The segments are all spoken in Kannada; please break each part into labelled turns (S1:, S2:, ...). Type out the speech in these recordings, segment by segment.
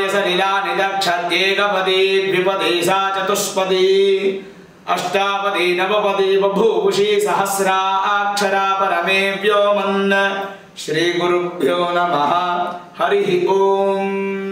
S1: ಸಲಿಲಾ ನಿದಕ್ಷತ್ಯೇಕಪದಿ ದ್ವಿಪದಿ ಸಾ ಚತುಷ್ಪದಿ ಅಷ್ಟಾಪದಿ ನವಪದಿ ಬಭೂಷಿ ಸಹಸ್ರ ಅಕ್ಷರ ಪರಮೇ ವ್ಯೋಮನ್ ಶ್ರೀ ಗುರುಭ್ಯೋ ನಮಃ ಹರಿ ಓಂ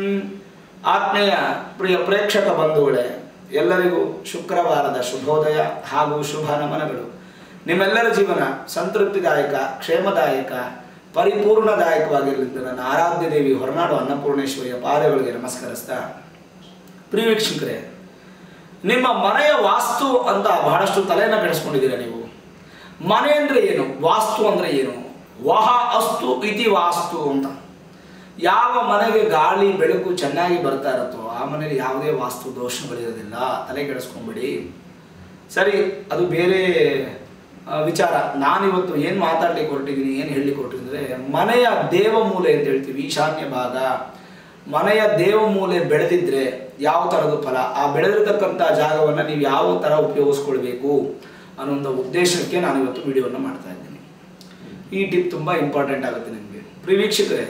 S1: ಆತ್ಮೀಯ ಪ್ರಿಯ ಪ್ರೇಕ್ಷಕ ಬಂಧುಗಳೇ ಎಲ್ಲರಿಗೂ ಶುಕ್ರವಾರದ ಶುಭೋದಯ ಹಾಗೂ ಶುಭ ನಮನಗಳು ನಿಮ್ಮೆಲ್ಲರ ಜೀವನ ಸಂತೃಪ್ತಿದಾಯಕ ಕ್ಷೇಮದಾಯಕ ಪರಿಪೂರ್ಣದಾಯಕವಾಗಿರಲಿದ್ದು ನನ್ನ ಆರಾಧ್ಯ ದೇವಿ ಹೊರನಾಡು ಅನ್ನಪೂರ್ಣೇಶ್ವರಿಯ ಪಾದಗಳಿಗೆ ನಮಸ್ಕರಿಸ್ತಾ ಪ್ರಿಯ ವೀಕ್ಷಕರೇ ನಿಮ್ಮ ಮನೆಯ ವಾಸ್ತು ಅಂತ ಬಹಳಷ್ಟು ತಲೆಯನ್ನು ಕೆಡಿಸ್ಕೊಂಡಿದ್ದೀರಾ ನೀವು ಮನೆ ಅಂದರೆ ಏನು ವಾಸ್ತು ಅಂದರೆ ಏನು ವಹ ಅಸ್ತು ಇತಿ ವಾಸ್ತು ಅಂತ ಯಾವ ಮನೆಗೆ ಗಾಳಿ ಬೆಳಕು ಚೆನ್ನಾಗಿ ಬರ್ತಾ ಇರುತ್ತೋ ಆ ಮನೆಯಲ್ಲಿ ಯಾವುದೇ ವಾಸ್ತು ದೋಷಗಳಿರೋದಿಲ್ಲ ತಲೆ ಕೆಡಿಸ್ಕೊಂಬಿಡಿ ಸರಿ ಅದು ಬೇರೆ ಆ, ವಿಚಾರ ನಾನಿವತ್ತು ಏನು ಮಾತಾಡ್ಲಿಕ್ಕೆ ಹೊರಟಿದ್ದೀನಿ ಏನು ಹೇಳಲಿಕ್ಕೆ ಹೊರಟಿದ್ದೀನಿ ಅಂದರೆ ಮನೆಯ ದೇವಮೂಲೆ ಅಂತ ಹೇಳ್ತೀವಿ ಈಶಾನ್ಯ ಭಾಗ ಮನೆಯ ದೇವಮೂಲೆ ಬೆಳೆದಿದ್ರೆ ಯಾವ ಥರದ ಫಲ ಆ ಬೆಳೆದಿರ್ತಕ್ಕಂಥ ಜಾಗವನ್ನು ನೀವು ಯಾವ ಥರ ಉಪಯೋಗಿಸ್ಕೊಳ್ಬೇಕು ಅನ್ನೋ ಒಂದು ಉದ್ದೇಶಕ್ಕೆ ನಾನು ಇವತ್ತು ವಿಡಿಯೋವನ್ನು ಮಾಡ್ತಾ ಇದ್ದೀನಿ ಈ ಟಿಪ್ ತುಂಬ ಇಂಪಾರ್ಟೆಂಟ್ ಆಗುತ್ತೆ ನಿಮಗೆ ಪ್ರಿಯ ವೀಕ್ಷಕರೇ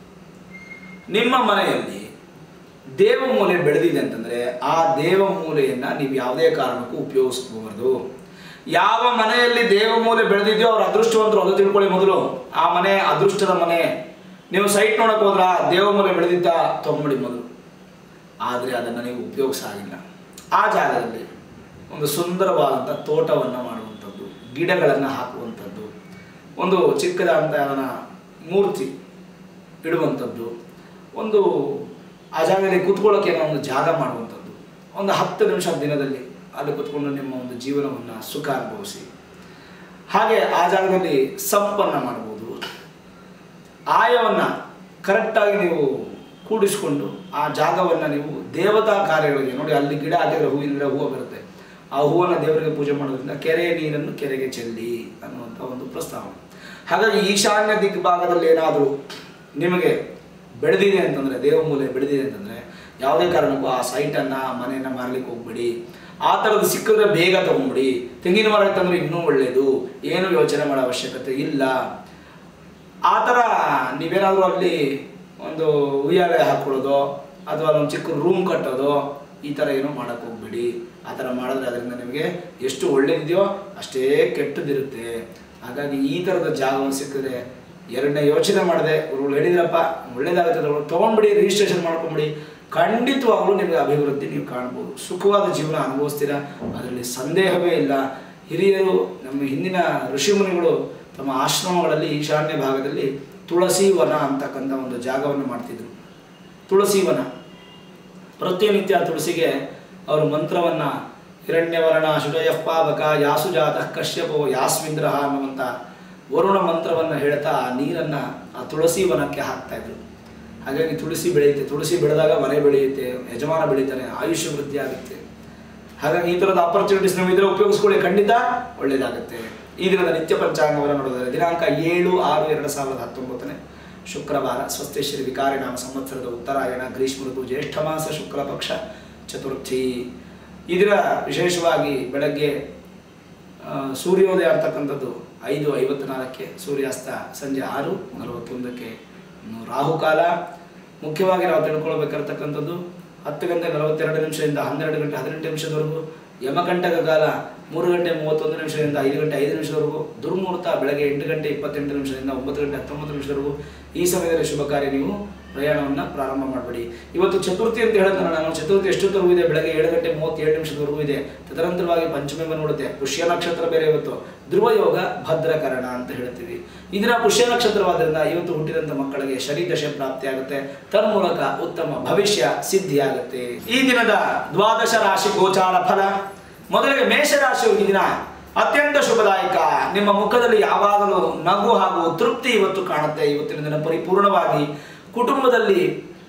S1: ನಿಮ್ಮ ಮನೆಯಲ್ಲಿ ದೇವಮೂಲೆ ಬೆಳೆದಿದೆ ಅಂತಂದರೆ ಆ ದೇವಮೂಲೆಯನ್ನು ನೀವು ಯಾವುದೇ ಕಾರಣಕ್ಕೂ ಉಪಯೋಗಿಸ್ಕೋಬಾರ್ದು ಯಾವ ಮನೆಯಲ್ಲಿ ದೇವಮೂಲೆ ಬೆಳೆದಿದೆಯೋ ಅವ್ರು ಅದೃಷ್ಟವಂತರು ಅದು ತಿಳ್ಕೊಳ್ಳಿ ಮೊದಲು ಆ ಮನೆ ಅದೃಷ್ಟದ ಮನೆ ನೀವು ಸೈಟ್ ನೋಡಕ್ಕೆ ಹೋದ್ರ ದೇವಮೂಲೆ ಬೆಳೆದಿದ್ದ ತೊಗೊಂಬಿಡಿ ಮೊದಲು ಆದರೆ ಅದನ್ನು ನೀವು ಉಪಯೋಗಿಸಾಗಿಲ್ಲ ಆ ಜಾಗದಲ್ಲಿ ಒಂದು ಸುಂದರವಾದಂಥ ತೋಟವನ್ನು ಮಾಡುವಂಥದ್ದು ಗಿಡಗಳನ್ನು ಹಾಕುವಂಥದ್ದು ಒಂದು ಚಿಕ್ಕದಾದಂಥ ಅವನ ಮೂರ್ತಿ ಇಡುವಂಥದ್ದು ಒಂದು ಆ ಜಾಗದಲ್ಲಿ ಕೂತ್ಕೊಳ್ಳೋಕೆ ಏನೋ ಒಂದು ಜಾಗ ಮಾಡುವಂಥದ್ದು ಒಂದು ಹತ್ತು ನಿಮಿಷ ದಿನದಲ್ಲಿ ಅಲ್ಲಿ ಕೂತ್ಕೊಂಡು ನಿಮ್ಮ ಒಂದು ಜೀವನವನ್ನು ಸುಖ ಅನುಭವಿಸಿ ಹಾಗೆ ಆ ಜಾಗದಲ್ಲಿ ಸಂಪನ್ನ ಮಾಡ್ಬೋದು ಆಯವನ್ನು ಕರೆಕ್ಟಾಗಿ ನೀವು ಕೂಡಿಸ್ಕೊಂಡು ಆ ಜಾಗವನ್ನು ನೀವು ದೇವತಾ ಕಾರ್ಯಗಳಿಗೆ ನೋಡಿ ಅಲ್ಲಿ ಗಿಡ ಹಾಕಿದ್ರೆ ಹೂವಿನ ಗಿಡ ಹೂವು ಬರುತ್ತೆ ಆ ಹೂವನ್ನು ದೇವರಿಗೆ ಪೂಜೆ ಮಾಡೋದ್ರಿಂದ ಕೆರೆಯ ನೀರನ್ನು ಕೆರೆಗೆ ಚೆಲ್ಲಿ ಅನ್ನುವಂಥ ಒಂದು ಪ್ರಸ್ತಾವನೆ ಹಾಗಾಗಿ ಈಶಾನ್ಯ ದಿಗ್ಭಾಗದಲ್ಲಿ ಏನಾದರೂ ನಿಮಗೆ ಬೆಳೆದಿದೆ ಅಂತಂದರೆ ದೇವಮೂಲೆ ಬೆಳೆದಿದೆ ಅಂತಂದರೆ ಯಾವುದೇ ಕಾರಣಕ್ಕೂ ಆ ಸೈಟನ್ನು ಆ ಮನೆಯನ್ನು ಮಾರಲಿಕ್ಕೆ ಹೋಗ್ಬೇಡಿ ಆ ಥರದ್ದು ಸಿಕ್ಕಿದ್ರೆ ಬೇಗ ತಗೊಂಬಿಡಿ ತೆಂಗಿನ ಮರ ಇತ್ತಂದ್ರೆ ಇನ್ನೂ ಒಳ್ಳೆಯದು ಏನು ಯೋಚನೆ ಮಾಡೋ ಅವಶ್ಯಕತೆ ಇಲ್ಲ ಆ ಥರ ನೀವೇನಾದರೂ ಅಲ್ಲಿ ಒಂದು ಉಯ್ಯಾಲೆ ಹಾಕ್ಕೊಳ್ಳೋದು ಅಥವಾ ಒಂದು ಚಿಕ್ಕ ರೂಮ್ ಕಟ್ಟೋದು ಈ ಥರ ಏನೂ ಮಾಡೋಕ್ಕೆ ಹೋಗ್ಬೇಡಿ ಆ ಥರ ಮಾಡಿದ್ರೆ ಅದರಿಂದ ನಿಮಗೆ ಎಷ್ಟು ಒಳ್ಳೇದಿದೆಯೋ ಅಷ್ಟೇ ಕೆಟ್ಟದಿರುತ್ತೆ ಹಾಗಾಗಿ ಈ ಥರದ ಜಾಗವನ್ನು ಸಿಕ್ಕಿದ್ರೆ ಎರಡನೇ ಯೋಚನೆ ಮಾಡಿದೆ ಇವ್ರು ಹೇಳಿದ್ರಪ್ಪ ಒಳ್ಳೇದಾಗುತ್ತೆ ತಗೊಂಡು ತೊಗೊಂಡ್ಬಿಡಿ ರಿಜಿಸ್ಟ್ರೇಷನ್ ಮಾಡ್ಕೊಂಬಿಡಿ ಖಂಡಿತವಾಗ್ಲೂ ನಿಮಗೆ ಅಭಿವೃದ್ಧಿ ನೀವು ಕಾಣ್ಬೋದು ಸುಖವಾದ ಜೀವನ ಅನುಭವಿಸ್ತೀರಾ ಅದರಲ್ಲಿ ಸಂದೇಹವೇ ಇಲ್ಲ ಹಿರಿಯರು ನಮ್ಮ ಹಿಂದಿನ ಋಷಿಮುನಿಗಳು ತಮ್ಮ ಆಶ್ರಮಗಳಲ್ಲಿ ಈಶಾನ್ಯ ಭಾಗದಲ್ಲಿ ತುಳಸಿ ವನ ಅಂತಕ್ಕಂಥ ಒಂದು ಜಾಗವನ್ನು ಮಾಡ್ತಿದ್ರು ತುಳಸಿ ವನ ಪ್ರತಿನಿತ್ಯ ತುಳಸಿಗೆ ಅವರು ಮಂತ್ರವನ್ನು ಹಿರಣ್ಯವರ್ಣ ಶುಡಯಃ ಪಾವಕ ಯಾಸುಜಾತ ಕಶ್ಯಪೋ ಯಾಸ್ಮಿಂದ್ರ ಅನ್ನುವಂಥ ವರುಣ ಮಂತ್ರವನ್ನು ಹೇಳ್ತಾ ಆ ನೀರನ್ನು ಆ ತುಳಸಿ ವನಕ್ಕೆ ಹಾಕ್ತಾ ಇದ್ರು ಹಾಗಾಗಿ ತುಳಸಿ ಬೆಳೆಯುತ್ತೆ ತುಳಸಿ ಬೆಳೆದಾಗ ಮನೆ ಬೆಳೆಯುತ್ತೆ ಯಜಮಾನ ಬೆಳೀತಾನೆ ಆಯುಷ್ಯ ವೃದ್ಧಿ ಆಗುತ್ತೆ ಹಾಗಾಗಿ ಈ ಥರದ ಆಪರ್ಚುನಿಟೀಸ್ ನೀವು ಇದ್ರೆ ಉಪಯೋಗಿಸ್ಕೊಳ್ಳಿ ಖಂಡಿತ ಒಳ್ಳೆಯದಾಗುತ್ತೆ ಈ ದಿನದ ನಿತ್ಯ ಪಂಚಾಂಗವನ್ನು ನೋಡಿದರೆ ದಿನಾಂಕ ಏಳು ಆರು ಎರಡು ಸಾವಿರದ ಹತ್ತೊಂಬತ್ತನೇ ಶುಕ್ರವಾರ ಸ್ವಸ್ತಿ ಶ್ರೀ ವಿಕಾರಿನಾಮ ಸಂವತ್ಸರದ ಉತ್ತರಾಯಣ ಗ್ರೀಷ್ಮ ಋತು ಜ್ಯೇಷ್ಠ ಮಾಸ ಶುಕ್ಲ ಪಕ್ಷ ಚತುರ್ಥಿ ಈ ದಿನ ವಿಶೇಷವಾಗಿ ಬೆಳಗ್ಗೆ ಆ, ಸೂರ್ಯೋದಯ ಅಂತಕ್ಕಂಥದ್ದು ಐದು ಐವತ್ನಾಲ್ಕಕ್ಕೆ ಸೂರ್ಯಾಸ್ತ ಸಂಜೆ ಆರು ನಲವತ್ತೊಂದಕ್ಕೆ ಇನ್ನು ರಾಹುಕಾಲ ಮುಖ್ಯವಾಗಿ ನಾವು ತಿಳ್ಕೊಳ್ಬೇಕಿರ್ತಕ್ಕಂಥದ್ದು ಹತ್ತು ಗಂಟೆ ನಲವತ್ತೆರಡು ನಿಮಿಷದಿಂದ ಹನ್ನೆರಡು ಗಂಟೆ ಹದಿನೆಂಟು ನಿಮಿಷದವರೆಗೂ ಯಮಕಂಟಕ ಕಾಲ ಮೂರು ಗಂಟೆ ಮೂವತ್ತೊಂದು ನಿಮಿಷದಿಂದ ಐದು ಗಂಟೆ ಐದು ನಿಮಿಷದವರೆಗೂ ದುರ್ಮುಹೂರ್ತ ಬೆಳಗ್ಗೆ ಎಂಟು ಗಂಟೆ ಇಪ್ಪತ್ತೆಂಟು ನಿಮಿಷದಿಂದ ಒಂಬತ್ತು ಗಂಟೆ ಹತ್ತೊಂಬತ್ತು ನಿಮಿಷದವರೆಗೂ ಈ ಸಮಯದಲ್ಲಿ ಶುಭ ಕಾರ್ಯ ನೀವು ಪ್ರಯಾಣವನ್ನು ಪ್ರಾರಂಭ ಮಾಡಬೇಡಿ ಇವತ್ತು ಚತುರ್ಥಿ ಅಂತ ಹೇಳಿದ್ರೆ ನಾನು ಚತುರ್ಥಿ ಎಷ್ಟೊತ್ತವರೆಗೂ ಇದೆ ಬೆಳಗ್ಗೆ ಏಳು ಗಂಟೆ ಮೂವತ್ತೇಳು ನಿಮಿಷದವರೆಗೂ ಇದೆ ತದನಂತರವಾಗಿ ಪಂಚಮಿ ನೋಡುತ್ತೆ ಪುಷ್ಯ ನಕ್ಷತ್ರ ಬೇರೆ ಇವತ್ತು ಧ್ರುವ ಯೋಗ ಭದ್ರಕರಣ ಅಂತ ಹೇಳ್ತೀವಿ ಇದರ ಪುಷ್ಯ ನಕ್ಷತ್ರವಾದ್ರಿಂದ ಇವತ್ತು ಹುಟ್ಟಿದಂಥ ಮಕ್ಕಳಿಗೆ ಶನಿ ದಶೆ ಪ್ರಾಪ್ತಿಯಾಗುತ್ತೆ ತನ್ಮೂಲಕ ಉತ್ತಮ ಭವಿಷ್ಯ ಸಿದ್ಧಿಯಾಗುತ್ತೆ ಈ ದಿನದ ದ್ವಾದಶ ರಾಶಿ ಗೋಚಾರ ಫಲ ಮೊದಲಿಗೆ ಮೇಷರಾಶಿಯು ಈ ದಿನ ಅತ್ಯಂತ ಶುಭದಾಯಕ ನಿಮ್ಮ ಮುಖದಲ್ಲಿ ಯಾವಾಗಲೂ ನಗು ಹಾಗೂ ತೃಪ್ತಿ ಇವತ್ತು ಕಾಣುತ್ತೆ ಇವತ್ತಿನ ದಿನ ಪರಿಪೂರ್ಣವಾಗಿ ಕುಟುಂಬದಲ್ಲಿ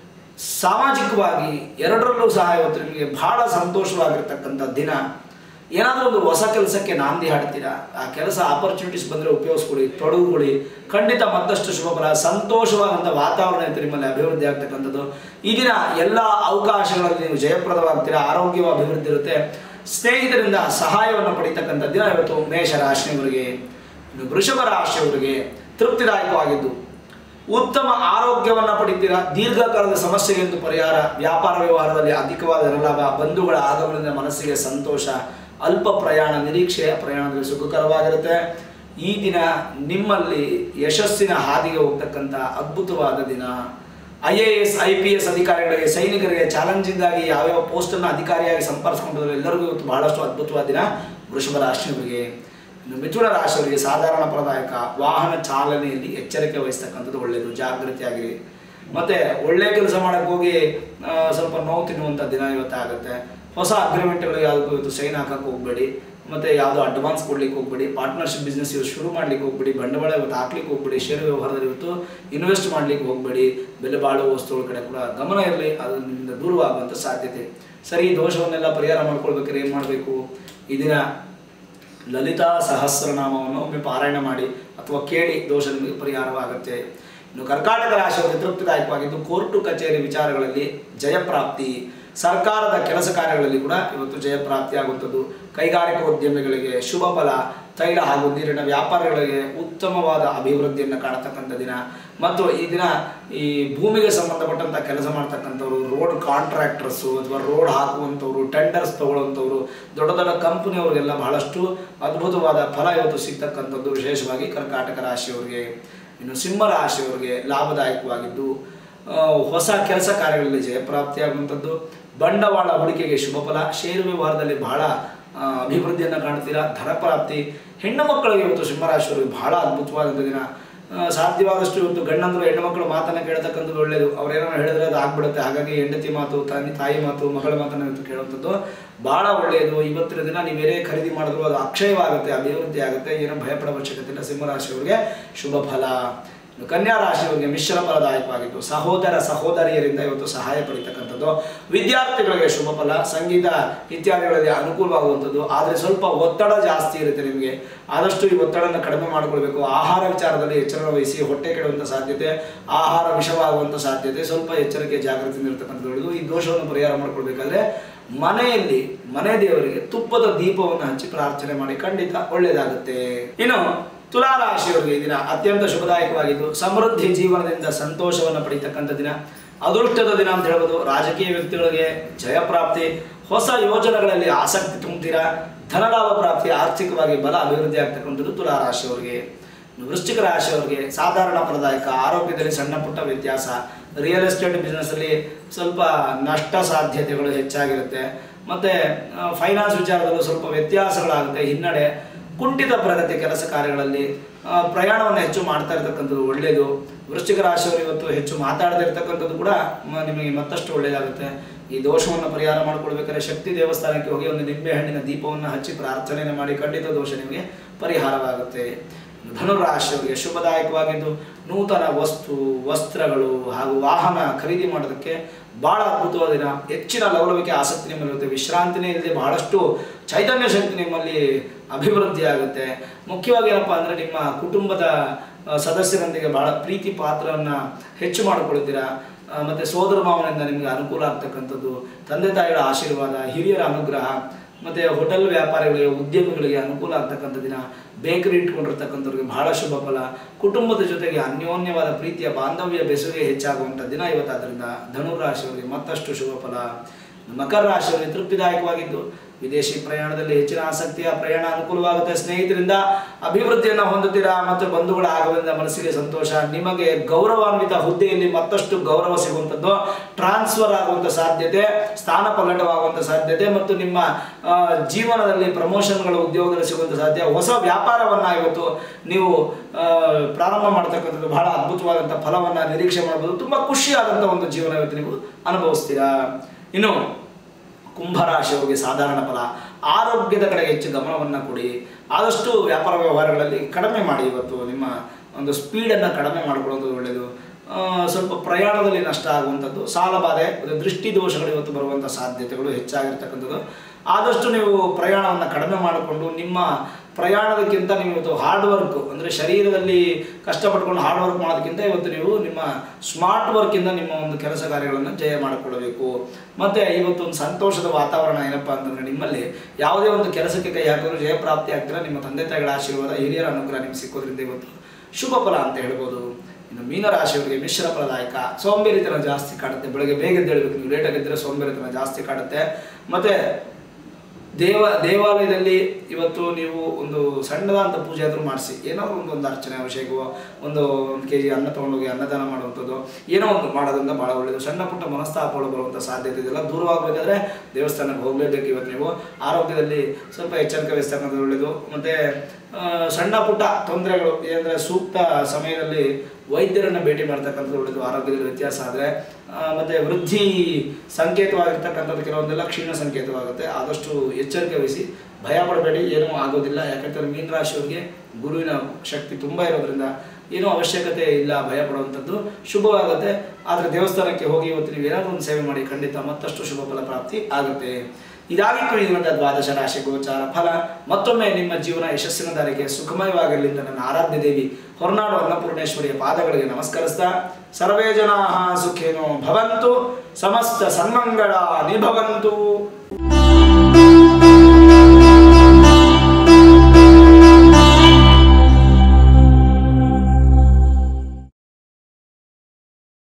S1: ಸಾಮಾಜಿಕವಾಗಿ ಎರಡರಲ್ಲೂ ಸಹ ಇವತ್ತು ನಿಮಗೆ ಬಹಳ ಸಂತೋಷವಾಗಿರ್ತಕ್ಕಂಥ ದಿನ ಏನಾದರೂ ಒಂದು ಹೊಸ ಕೆಲಸಕ್ಕೆ ನಾಂದಿ ಹಾಡ್ತೀರಾ ಆ ಕೆಲಸ ಆಪರ್ಚುನಿಟೀಸ್ ಬಂದರೆ ಉಪಯೋಗಿಸ್ಕೊಳ್ಳಿ ತೊಡಗುಕೊಳ್ಳಿ ಖಂಡಿತ ಮತ್ತಷ್ಟು ಶುಭ ಫಲ ಸಂತೋಷವಾದಂಥ ವಾತಾವರಣ ಇತ್ತು ನಿಮ್ಮಲ್ಲಿ ಅಭಿವೃದ್ಧಿ ಆಗ್ತಕ್ಕಂಥದ್ದು ಈ ದಿನ ಎಲ್ಲ ಅವಕಾಶಗಳಲ್ಲಿ ನೀವು ಜಯಪ್ರದವಾಗ್ತೀರಾ ಆರೋಗ್ಯವ ಅಭಿವೃದ್ಧಿ ಇರುತ್ತೆ ಸ್ನೇಹಿತರಿಂದ ಸಹಾಯವನ್ನು ಪಡಿತಕ್ಕಂಥ ದಿನ ಇವತ್ತು ಮೇಷ ರಾಶಿಯವರಿಗೆ ಇನ್ನು ವೃಷಭ ರಾಶಿಯವರಿಗೆ ತೃಪ್ತಿದಾಯಕವಾಗಿದ್ದು ಉತ್ತಮ ಆರೋಗ್ಯವನ್ನು ಪಡಿತೀರಾ ದೀರ್ಘಕಾಲದ ಸಮಸ್ಯೆಗೆಂದು ಪರಿಹಾರ ವ್ಯಾಪಾರ ವ್ಯವಹಾರದಲ್ಲಿ ಅಧಿಕವಾದ ಧನಲಾಭ ಬಂಧುಗಳ ಆಗಮನದಿಂದ ಮನಸ್ಸಿಗೆ ಸಂತೋಷ ಅಲ್ಪ ಪ್ರಯಾಣ ನಿರೀಕ್ಷೆಯ ಪ್ರಯಾಣದಲ್ಲಿ ಸುಖಕರವಾಗಿರುತ್ತೆ ಈ ದಿನ ನಿಮ್ಮಲ್ಲಿ ಯಶಸ್ಸಿನ ಹಾದಿಗೆ ಹೋಗ್ತಕ್ಕಂಥ ಅದ್ಭುತವಾದ ದಿನ I A S I P S ಅಧಿಕಾರಿಗಳಿಗೆ ಸೈನಿಕರಿಗೆ ಚಾಲೆಂಜಿಂಗ್ ಆಗಿ ಯಾವ್ಯಾವ ಪೋಸ್ಟನ್ನು ಅಧಿಕಾರಿಯಾಗಿ ಸಂಪರ್ಕಿಸ್ಕೊಂಡಿದ್ರು ಎಲ್ಲರಿಗೂ ಇವತ್ತು ಬಹಳಷ್ಟು ಅದ್ಭುತವಾದ ದಿನ ವೃಷಭ ರಾಶಿಯವರಿಗೆ ಇನ್ನು ಮಿಥುನ ರಾಶಿಯವರಿಗೆ ಸಾಧಾರಣ ಪ್ರದಾಯಕ ವಾಹನ ಚಾಲನೆಯಲ್ಲಿ ಎಚ್ಚರಿಕೆ ವಹಿಸ್ತಕ್ಕಂಥದ್ದು ಒಳ್ಳೆಯದು ಜಾಗೃತಿಯಾಗಿರಿ ಮತ್ತೆ ಒಳ್ಳೆ ಕೆಲಸ ಮಾಡಕ್ಕೆ ಹೋಗಿ ಆ, ಸ್ವಲ್ಪ ನೋವು ತಿನ್ನುವಂಥ ದಿನ ಇವತ್ತಾಗುತ್ತೆ ಹೊಸ ಅಗ್ರಿಮೆಂಟ್ಗಳಿಗೆ ಯಾವುದಕ್ಕೂ ಇವತ್ತು ಸೈನ್ ಹಾಕಕ್ಕೆ ಹೋಗಬೇಡಿ ಮತ್ತೆ ಯಾವುದೋ ಅಡ್ವಾನ್ಸ್ ಕೊಡ್ಲಿಕ್ಕೆ ಹೋಗ್ಬೇಡಿ ಪಾರ್ಟ್ನರ್ಶಿಪ್ ಬಿಸ್ನೆಸ್ ಇವತ್ತು ಶುರು ಮಾಡ್ಲಿಕ್ಕೆ ಹೋಗ್ಬೇಡಿ ಬಂಡವಾಳ ಇವತ್ತು ಹಾಕ್ಲಿಕ್ಕೆ ಹೋಗ್ಬೇಡಿ ಷೇರು ವ್ಯವಹಾರದಲ್ಲಿ ಇವತ್ತು ಇನ್ವೆಸ್ಟ್ ಮಾಡ್ಲಿಕ್ಕೆ ಹೋಗ್ಬೇಡಿ ಬೆಲೆ ಬಾಳುವ ವಸ್ತುಗಳ ಕಡೆ ಕೂಡ ಗಮನ ಇರಲಿ ಅದು ನಿಮ್ಮಿಂದ ದೂರವಾಗುವಂಥ ಸಾಧ್ಯತೆ ಸರಿ ಈ ದೋಷವನ್ನೆಲ್ಲ ಪರಿಹಾರ ಮಾಡ್ಕೊಳ್ಬೇಕಾದ್ರೆ ಏನು ಮಾಡಬೇಕು ಈ ದಿನ ಲಲಿತಾ ಸಹಸ್ರನಾಮವನ್ನು ಒಮ್ಮೆ ಪಾರಾಯಣ ಮಾಡಿ ಅಥವಾ ಕೇಳಿ ದೋಷ ನಿಮಗೆ ಪರಿಹಾರವಾಗುತ್ತೆ ಇನ್ನು ಕರ್ನಾಟಕ ರಾಶಿಯವರಿಗೆ ತೃಪ್ತಿದಾಯಕವಾಗಿದ್ದು ಕೋರ್ಟು ಕಚೇರಿ ವಿಚಾರಗಳಲ್ಲಿ ಜಯಪ್ರಾಪ್ತಿ ಸರ್ಕಾರದ ಕೆಲಸ ಕಾರ್ಯಗಳಲ್ಲಿ ಕೂಡ ಇವತ್ತು ಜಯಪ್ರಾಪ್ತಿ ಆಗುವಂಥದ್ದು ಕೈಗಾರಿಕೋದ್ಯಮಿಗಳಿಗೆ ಶುಭ ಫಲ ತೈಲ ಹಾಗೂ ನೀರಿನ ವ್ಯಾಪಾರಗಳಿಗೆ ಉತ್ತಮವಾದ ಅಭಿವೃದ್ಧಿಯನ್ನು ಕಾಣತಕ್ಕಂಥ ದಿನ ಮತ್ತು ಈ ದಿನ ಈ ಭೂಮಿಗೆ ಸಂಬಂಧಪಟ್ಟಂಥ ಕೆಲಸ ಮಾಡ್ತಕ್ಕಂಥವ್ರು ರೋಡ್ ಕಾಂಟ್ರಾಕ್ಟರ್ಸು ಅಥವಾ ರೋಡ್ ಹಾಕುವಂಥವ್ರು ಟೆಂಡರ್ಸ್ ತಗೊಳ್ಳುವಂಥವ್ರು ದೊಡ್ಡ ದೊಡ್ಡ ಕಂಪನಿಯವರಿಗೆಲ್ಲ ಬಹಳಷ್ಟು ಅದ್ಭುತವಾದ ಫಲ ಇವತ್ತು ಸಿಗ್ತಕ್ಕಂಥದ್ದು ವಿಶೇಷವಾಗಿ ಕರ್ನಾಟಕ ರಾಶಿಯವರಿಗೆ ಇನ್ನು ಸಿಂಹ ರಾಶಿಯವರಿಗೆ ಲಾಭದಾಯಕವಾಗಿದ್ದು ಆ, ಹೊಸ ಕೆಲಸ ಕಾರ್ಯಗಳಲ್ಲಿ ಜಯಪ್ರಾಪ್ತಿಯಾಗುವಂಥದ್ದು ಬಂಡವಾಳ ಹೂಡಿಕೆಗೆ ಶುಭ ಫಲ ಷೇರು ವ್ಯವಹಾರದಲ್ಲಿ ಬಹಳ ಆ, ಅಭಿವೃದ್ಧಿಯನ್ನು ಕಾಣ್ತೀರಾ ಧನಪ್ರಾಪ್ತಿ ಹೆಣ್ಣು ಮಕ್ಕಳಿಗೆ ಇವತ್ತು ಸಿಂಹರಾಶಿಯವರಿಗೆ ಬಹಳ ಅದ್ಭುತವಾದಂಥ ದಿನ ಆ, ಸಾಧ್ಯವಾದಷ್ಟು ಇವತ್ತು ಗಂಡಂದ್ರು ಹೆಣ್ಣು ಮಕ್ಕಳು ಮಾತನ್ನ ಕೇಳ್ತಕ್ಕಂಥದ್ದು ಒಳ್ಳೆಯದು ಅವ್ರೇನೋ ಹೇಳಿದ್ರೆ ಅದು ಆಗ್ಬಿಡುತ್ತೆ ಹಾಗಾಗಿ ಹೆಂಡತಿ ಮಾತು ತಂದೆ ತಾಯಿ ಮಾತು ಮಗಳ ಮಾತನ್ನ ಇವತ್ತು ಕೇಳುವಂಥದ್ದು ಬಹಳ ಒಳ್ಳೆಯದು ಇವತ್ತಿನ ದಿನ ನೀವು ಬೇರೆ ಖರೀದಿ ಮಾಡಿದ್ರು ಅದು ಅಕ್ಷಯವಾಗುತ್ತೆ ಅಭಿವೃದ್ಧಿ ಆಗುತ್ತೆ ಏನೋ ಭಯಪಡೋ ಅವಶ್ಯಕತೆ ಇಲ್ಲ ಸಿಂಹರಾಶಿಯವರಿಗೆ ಶುಭ ಫಲ ಇನ್ನು ಕನ್ಯಾ ರಾಶಿಯವರಿಗೆ ಮಿಶ್ರ ಫಲದಾಯಕವಾಗಿದ್ದು ಸಹೋದರ ಸಹೋದರಿಯರಿಂದ ಇವತ್ತು ಸಹಾಯ ಪಡಿತಕ್ಕಂಥದ್ದು ವಿದ್ಯಾರ್ಥಿಗಳಿಗೆ ಶುಭ ಫಲ ಸಂಗೀತ ಇತ್ಯಾದಿಗಳಲ್ಲಿ ಅನುಕೂಲವಾಗುವಂಥದ್ದು ಆದರೆ ಸ್ವಲ್ಪ ಒತ್ತಡ ಜಾಸ್ತಿ ಇರುತ್ತೆ ನಿಮಗೆ ಆದಷ್ಟು ಈ ಒತ್ತಡನ ಕಡಿಮೆ ಮಾಡಿಕೊಳ್ಬೇಕು ಆಹಾರ ವಿಚಾರದಲ್ಲಿ ಎಚ್ಚರ ವಹಿಸಿ ಹೊಟ್ಟೆ ಕೆಡುವಂಥ ಸಾಧ್ಯತೆ ಆಹಾರ ವಿಷವಾಗುವಂಥ ಸಾಧ್ಯತೆ ಸ್ವಲ್ಪ ಎಚ್ಚರಿಕೆ ಜಾಗೃತಿಯಿಂದ ಇರತಕ್ಕಂಥದ್ದು ಒಳ್ಳೆಯದು ಈ ದೋಷವನ್ನು ಪರಿಹಾರ ಮಾಡ್ಕೊಳ್ಬೇಕಾದ್ರೆ ಮನೆಯಲ್ಲಿ ಮನೆ ದೇವರಿಗೆ ತುಪ್ಪದ ದೀಪವನ್ನು ಹಚ್ಚಿ ಪ್ರಾರ್ಥನೆ ಮಾಡಿ ಖಂಡಿತ ಒಳ್ಳೆಯದಾಗುತ್ತೆ ಇನ್ನು ತುಲಾ ರಾಶಿಯವರಿಗೆ ಈ ದಿನ ಅತ್ಯಂತ ಶುಭದಾಯಕವಾಗಿದ್ದು ಸಮೃದ್ಧಿ ಜೀವನದಿಂದ ಸಂತೋಷವನ್ನು ಪಡಿತಕ್ಕಂಥ ದಿನ ಅದೃಷ್ಟದ ದಿನ ಅಂತ ಹೇಳ್ಬೋದು ರಾಜಕೀಯ ವ್ಯಕ್ತಿಗಳಿಗೆ ಜಯಪ್ರಾಪ್ತಿ ಹೊಸ ಯೋಜನೆಗಳಲ್ಲಿ ಆಸಕ್ತಿ ತುಂಬ್ತೀರಾ ಧನಲಾಭ ಪ್ರಾಪ್ತಿ ಆರ್ಥಿಕವಾಗಿ ಬಲ ಅಭಿವೃದ್ಧಿ ಆಗ್ತಕ್ಕಂಥದ್ದು ತುಲಾ ರಾಶಿಯವರಿಗೆ ಇನ್ನು ವೃಶ್ಚಿಕ ರಾಶಿಯವರಿಗೆ ಸಾಧಾರಣ ಫಲದಾಯಕ ಆರೋಗ್ಯದಲ್ಲಿ ಸಣ್ಣ ಪುಟ್ಟ ವ್ಯತ್ಯಾಸ ರಿಯಲ್ ಎಸ್ಟೇಟ್ ಬಿಸ್ನೆಸ್ಸಲ್ಲಿ ಸ್ವಲ್ಪ ನಷ್ಟ ಸಾಧ್ಯತೆಗಳು ಹೆಚ್ಚಾಗಿರುತ್ತೆ ಮತ್ತು ಫೈನಾನ್ಸ್ ವಿಚಾರದಲ್ಲೂ ಸ್ವಲ್ಪ ವ್ಯತ್ಯಾಸಗಳಾಗುತ್ತೆ ಹಿನ್ನಡೆ ಕುಂಠಿತ ಪ್ರಗತಿ ಕೆಲಸ ಕಾರ್ಯಗಳಲ್ಲಿ ಆ, ಪ್ರಯಾಣವನ್ನು ಹೆಚ್ಚು ಮಾಡ್ತಾ ಇರತಕ್ಕಂಥದ್ದು ಒಳ್ಳೆಯದು ವೃಶ್ಚಿಕ ರಾಶಿಯವರು ಇವತ್ತು ಹೆಚ್ಚು ಮಾತಾಡದೇ ಇರತಕ್ಕಂಥದ್ದು ಕೂಡ ಮ- ನಿಮಗೆ ಮತ್ತಷ್ಟು ಒಳ್ಳೆಯದಾಗುತ್ತೆ ಈ ದೋಷವನ್ನು ಪರಿಹಾರ ಮಾಡ್ಕೊಳ್ಬೇಕಾದ್ರೆ ಶಕ್ತಿ ದೇವಸ್ಥಾನಕ್ಕೆ ಹೋಗಿ ಒಂದು ನಿಂಬೆ ಹಣ್ಣಿನ ದೀಪವನ್ನು ಹಚ್ಚಿ ಪ್ರಾರ್ಥನೆಯನ್ನು ಮಾಡಿ ಖಂಡಿತ ದೋಷ ನಿಮಗೆ ಪರಿಹಾರವಾಗುತ್ತೆ ಧನುರಾಶಿಯವರಿಗೆ ಶುಭದಾಯಕವಾಗಿದ್ದು ನೂತನ ವಸ್ತು ವಸ್ತ್ರಗಳು ಹಾಗೂ ವಾಹನ ಖರೀದಿ ಮಾಡೋದಕ್ಕೆ ಬಹಳ ಅದ್ಭುತವಾದ ದಿನ ಹೆಚ್ಚಿನ ಲವಲವಿಕೆ ಆಸಕ್ತಿ ನಿಮ್ಮಲ್ಲಿರುತ್ತೆ ವಿಶ್ರಾಂತಿನೇ ಇಲ್ಲದೆ ಬಹಳಷ್ಟು ಚೈತನ್ಯ ಶಕ್ತಿ ನಿಮ್ಮಲ್ಲಿ ಅಭಿವೃದ್ಧಿ ಆಗುತ್ತೆ ಮುಖ್ಯವಾಗಿ ಏನಪ್ಪ ಅಂದರೆ ನಿಮ್ಮ ಕುಟುಂಬದ ಆ, ಸದಸ್ಯರೊಂದಿಗೆ ಬಹಳ ಪ್ರೀತಿ ಪಾತ್ರವನ್ನು ಹೆಚ್ಚು ಮಾಡಿಕೊಳ್ತೀರಾ ಆ, ಮತ್ತೆ ಸೋದರ ಮಾವನಿಂದ ನಿಮಗೆ ಅನುಕೂಲ ಆಗ್ತಕ್ಕಂಥದ್ದು ತಂದೆ ತಾಯಿಗಳ ಆಶೀರ್ವಾದ ಹಿರಿಯರ ಅನುಗ್ರಹ ಮತ್ತು ಹೋಟೆಲ್ ವ್ಯಾಪಾರಿಗಳಿಗೆ ಉದ್ಯಮಿಗಳಿಗೆ ಅನುಕೂಲ ಆಗ್ತಕ್ಕಂಥ ದಿನ ಬೇಕರಿ ಇಟ್ಕೊಂಡಿರ್ತಕ್ಕಂಥವ್ರಿಗೆ ಬಹಳ ಶುಭ ಫಲ ಕುಟುಂಬದ ಜೊತೆಗೆ ಅನ್ಯೋನ್ಯವಾದ ಪ್ರೀತಿಯ ಬಾಂಧವ್ಯ ಬೆಸುಗೆ ಹೆಚ್ಚಾಗುವಂಥ ದಿನ ಇವತ್ತಾದ್ರಿಂದ ಧನುರಾಶಿಯವರಿಗೆ ಮತ್ತಷ್ಟು ಶುಭ ಫಲ ಮಕರ ರಾಶಿಯವರಿಗೆ ತೃಪ್ತಿದಾಯಕವಾಗಿದ್ದು ವಿದೇಶಿ ಪ್ರಯಾಣದಲ್ಲಿ ಹೆಚ್ಚಿನ ಆಸಕ್ತಿಯ ಪ್ರಯಾಣ ಅನುಕೂಲವಾಗುತ್ತೆ ಸ್ನೇಹಿತರಿಂದ ಅಭಿವೃದ್ಧಿಯನ್ನು ಹೊಂದುತ್ತೀರಾ ಮತ್ತು ಬಂಧುಗಳ ಆಗಮನದಿಂದ ಮನಸ್ಸಿಗೆ ಸಂತೋಷ ನಿಮಗೆ ಗೌರವಾನ್ವಿತ ಹುದ್ದೆಯಲ್ಲಿ ಮತ್ತಷ್ಟು ಗೌರವ ಸಿಗುವಂಥದ್ದು ಟ್ರಾನ್ಸ್ಫರ್ ಆಗುವಂಥ ಸಾಧ್ಯತೆ ಸ್ಥಾನ ಪಲ್ಲಟವಾಗುವಂಥ ಸಾಧ್ಯತೆ ಮತ್ತು ನಿಮ್ಮ ಆ, ಜೀವನದಲ್ಲಿ ಪ್ರಮೋಷನ್ಗಳು ಉದ್ಯೋಗದಲ್ಲಿ ಸಿಗುವಂಥ ಸಾಧ್ಯ ಹೊಸ ವ್ಯಾಪಾರವನ್ನು ಇವತ್ತು ನೀವು ಆ, ಪ್ರಾರಂಭ ಮಾಡ್ತಕ್ಕಂಥದ್ದು ಬಹಳ ಅದ್ಭುತವಾದಂಥ ಫಲವನ್ನು ನಿರೀಕ್ಷೆ ಮಾಡ್ಬೋದು ತುಂಬ ಖುಷಿಯಾದಂಥ ಒಂದು ಜೀವನ ಇವತ್ತು ನೀವು ಅನುಭವಿಸ್ತೀರಾ ಇನ್ನು ಕುಂಭರಾಶಿಯವರಿಗೆ ಸಾಧಾರಣ ಫಲ ಆರೋಗ್ಯದ ಕಡೆಗೆ ಹೆಚ್ಚು ಗಮನವನ್ನು ಕೊಡಿ ಆದಷ್ಟು ವ್ಯಾಪಾರ ವ್ಯವಹಾರಗಳಲ್ಲಿ ಕಡಿಮೆ ಮಾಡಿ ಇವತ್ತು ನಿಮ್ಮ ಒಂದು ಸ್ಪೀಡನ್ನು ಕಡಿಮೆ ಮಾಡ್ಕೊಳ್ಳೋದು ಒಳ್ಳೆಯದು ಆ, ಸ್ವಲ್ಪ ಪ್ರಯಾಣದಲ್ಲಿ ನಷ್ಟ ಆಗುವಂಥದ್ದು ಸಾಲ ಬಾಧೆ ಮತ್ತು ದೃಷ್ಟಿ ದೋಷಗಳು ಇವತ್ತು ಬರುವಂಥ ಸಾಧ್ಯತೆಗಳು ಹೆಚ್ಚಾಗಿರ್ತಕ್ಕಂಥದ್ದು ಆದಷ್ಟು ನೀವು ಪ್ರಯಾಣವನ್ನು ಕಡಿಮೆ ಮಾಡಿಕೊಂಡು ನಿಮ್ಮ ಪ್ರಯಾಣದಕ್ಕಿಂತ ನೀವು ಇವತ್ತು ಹಾರ್ಡ್ ವರ್ಕ್ ಅಂದರೆ ಶರೀರದಲ್ಲಿ ಕಷ್ಟಪಟ್ಕೊಂಡು ಹಾರ್ಡ್ ವರ್ಕ್ ಮಾಡೋದಕ್ಕಿಂತ ಇವತ್ತು ನೀವು ನಿಮ್ಮ ಸ್ಮಾರ್ಟ್ ವರ್ಕಿಂದ ನಿಮ್ಮ ಒಂದು ಕೆಲಸ ಕಾರ್ಯಗಳನ್ನು ಜಯ ಮಾಡಿಕೊಳ್ಳಬೇಕು ಮತ್ತು ಇವತ್ತು ಒಂದು ಸಂತೋಷದ ವಾತಾವರಣ ಏನಪ್ಪ ಅಂತಂದರೆ ನಿಮ್ಮಲ್ಲಿ ಯಾವುದೇ ಒಂದು ಕೆಲಸಕ್ಕೆ ಕೈ ಹಾಕಿದ್ರು ಜಯಪ್ರಾಪ್ತಿ ಆಗ್ತೀರಾ ನಿಮ್ಮ ತಂದೆ ತಾಯಿಗಳ ಆಶೀರ್ವಾದ ಹಿರಿಯರ ಅನುಗ್ರಹ ನಿಮ್ಗೆ ಸಿಕ್ಕೋದ್ರಿಂದ ಇವತ್ತು ಶುಭ ಫಲ ಅಂತ ಹೇಳ್ಬೋದು ಇನ್ನು ಮೀನರಾಶಿಯವರಿಗೆ ಮಿಶ್ರ ಫಲದಾಯಕ ಸೋಂಬೇರಿತನ ಜಾಸ್ತಿ ಕಾಡುತ್ತೆ ಬೆಳಗ್ಗೆ ಬೇಗ ಎದ್ದೇಳಬೇಕು ನೀವು ಲೇಟಾಗಿ ಎದ್ದರೆ ಸೋಂಬೇರಿತನ ಜಾಸ್ತಿ ಕಾಡುತ್ತೆ ಮತ್ತು ದೇವ ದೇವಾಲಯದಲ್ಲಿ ಇವತ್ತು ನೀವು ಒಂದು ಸಣ್ಣದಾದಂಥ ಪೂಜೆ ಆದರೂ ಮಾಡಿಸಿ ಏನೋ ಒಂದು ಒಂದು ಅರ್ಚನೆ ಅಭಿಷೇಕವೋ ಒಂದು ಒಂದು ಕೆ ಜಿ ಅನ್ನ ತೊಗೊಂಡೋಗಿ ಅನ್ನದಾನ ಮಾಡುವಂಥದ್ದು ಏನೋ ಒಂದು ಮಾಡೋದ್ರಿಂದ ಭಾಳ ಒಳ್ಳೆಯದು ಸಣ್ಣ ಪುಟ್ಟ ಮನಸ್ತಾಪಗಳು ಬರುವಂಥ ಸಾಧ್ಯತೆ ಇದೆಲ್ಲ ದೂರವಾಗಬೇಕಾದ್ರೆ ದೇವಸ್ಥಾನಕ್ಕೆ ಹೋಗಲೇಬೇಕು ಇವತ್ತು ನೀವು ಆರೋಗ್ಯದಲ್ಲಿ ಸ್ವಲ್ಪ ಎಚ್ಚರಿಕೆ ವಹಿಸ್ತಕ್ಕಂಥದ್ದು ಒಳ್ಳೆಯದು ಮತ್ತು ಸಣ್ಣ ಪುಟ್ಟ ತೊಂದರೆಗಳು ಏನಂದರೆ ಸೂಕ್ತ ಸಮಯದಲ್ಲಿ ವೈದ್ಯರನ್ನು ಭೇಟಿ ಮಾಡ್ತಕ್ಕಂಥದ್ದು ಒಳ್ಳೆಯದು ಆರೋಗ್ಯದಲ್ಲಿ ವ್ಯತ್ಯಾಸ ಆದರೆ ಮತ್ತು ವೃದ್ಧಿ ಸಂಕೇತವಾಗಿರ್ತಕ್ಕಂಥದ್ದು ಕೆಲವೊಂದೆಲ್ಲ ಕ್ಷೀಣ ಸಂಕೇತವಾಗುತ್ತೆ ಆದಷ್ಟು ಎಚ್ಚರಿಕೆ ವಹಿಸಿ ಭಯ ಪಡಬೇಡಿ ಏನೂ ಆಗೋದಿಲ್ಲ ಯಾಕಂತಂದ್ರೆ ಮೀನರಾಶಿಯವರಿಗೆ ಗುರುವಿನ ಶಕ್ತಿ ತುಂಬ ಇರೋದ್ರಿಂದ ಏನೂ ಅವಶ್ಯಕತೆ ಇಲ್ಲ ಭಯ ಪಡುವಂಥದ್ದು ಶುಭವಾಗುತ್ತೆ ಆದರೆ ದೇವಸ್ಥಾನಕ್ಕೆ ಹೋಗಿ ಇವತ್ತು ನೀವು ಏನಾದರೂ ಒಂದು ಸೇವೆ ಮಾಡಿ ಖಂಡಿತ ಮತ್ತಷ್ಟು ಶುಭ ಫಲ ಪ್ರಾಪ್ತಿ ಆಗುತ್ತೆ ಇದಾಗಿತ್ತು ಈ ದಿನದ ದ್ವಾದಶ ರಾಶಿ ಗೋಚಾರ ಫಲ ಮತ್ತೊಮ್ಮೆ ನಿಮ್ಮ ಜೀವನ ಯಶಸ್ಸಿನ ದಾರಿಗೆ ಸುಖಮಯವಾಗಿರಲಿ ಅಂತ ನನ್ನ ಆರಾಧ್ಯ ದೇವಿ ಹೊರನಾಡು ಅನ್ನಪೂರ್ಣೇಶ್ವರಿಯ ಪಾದಗಳಿಗೆ ನಮಸ್ಕರಿಸ್ತಾ ಸರ್ವೇ ಜನಾ ಸುಖೇನೋ ಭವಂತು ಸಮಸ್ತ ಸನ್ಮಂಗಳ ನಿಭವಂತು